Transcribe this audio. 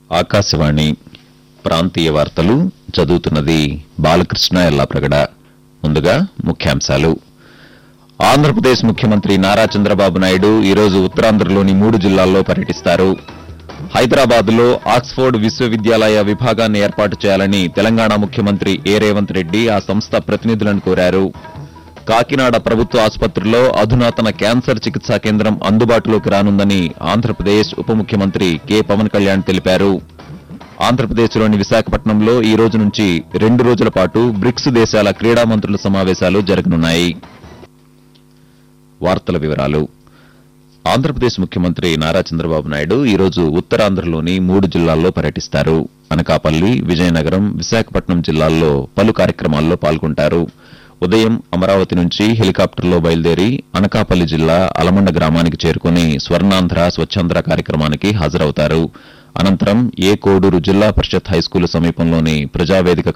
ఆకాశవాణి ప్రాంతీయ వార్తలు చదువుతున్నది బాలకృష్ణ ఎల్లాప్రగడ ముందుగా ముఖ్యాంశాలు ఆంధ్రప్రదేశ్ ముఖ్యమంత్రి నారా చంద్రబాబు నాయుడు ఈరోజు ఉత్తరాంధ్రలోని మూడు జిల్లాల్లో పర్యటిస్తారు హైదరాబాద్ లో ఆక్స్ఫోర్డ్ విశ్వవిద్యాలయ విభాగాన్ని ఏర్పాటు చేయాలని తెలంగాణ ముఖ్యమంత్రి ఏ రేవంత్ రెడ్డి ఆ సంస్థ ప్రతినిధులను కోరారు కాకినాడ ప్రభుత్వ ఆసుపత్రిలో అధునాతన క్యాన్సర్ చికిత్సా కేంద్రం అందుబాటులోకి రానుందని ఆంధ్రప్రదేశ్ ఉప ముఖ్యమంత్రి కె పవన్ కళ్యాణ్ తెలిపారు ఆంధ్రప్రదేశ్లోని విశాఖపట్నంలో ఈ రోజు నుంచి రెండు రోజుల పాటు బ్రిక్స్ దేశాల క్రీడా మంత్రుల సమావేశాలు జరగనున్నాయి వార్తల వివరాలు ఆంధ్రప్రదేశ్ ముఖ్యమంత్రి నారా చంద్రబాబు నాయుడు ఈ రోజు ఉత్తరాంధ్రలోని మూడు జిల్లాల్లో పర్యటిస్తారు అనకాపల్లి విజయనగరం విశాఖపట్నం జిల్లాల్లో పలు కార్యక్రమాల్లో పాల్గొంటారు ఉదయం అమరావతి నుంచి హెలికాప్టర్లో బయలుదేరి అనకాపల్లి జిల్లా అలమండ గ్రామానికి చేరుకుని స్వర్ణాంధ్ర స్వచ్ఛాంధ్ర కార్యక్రమానికి హాజరవుతారు అనంతరం ఏ కోడూరు జిల్లా పరిషత్ హైస్కూల్ సమీపంలోని ప్రజావేదిక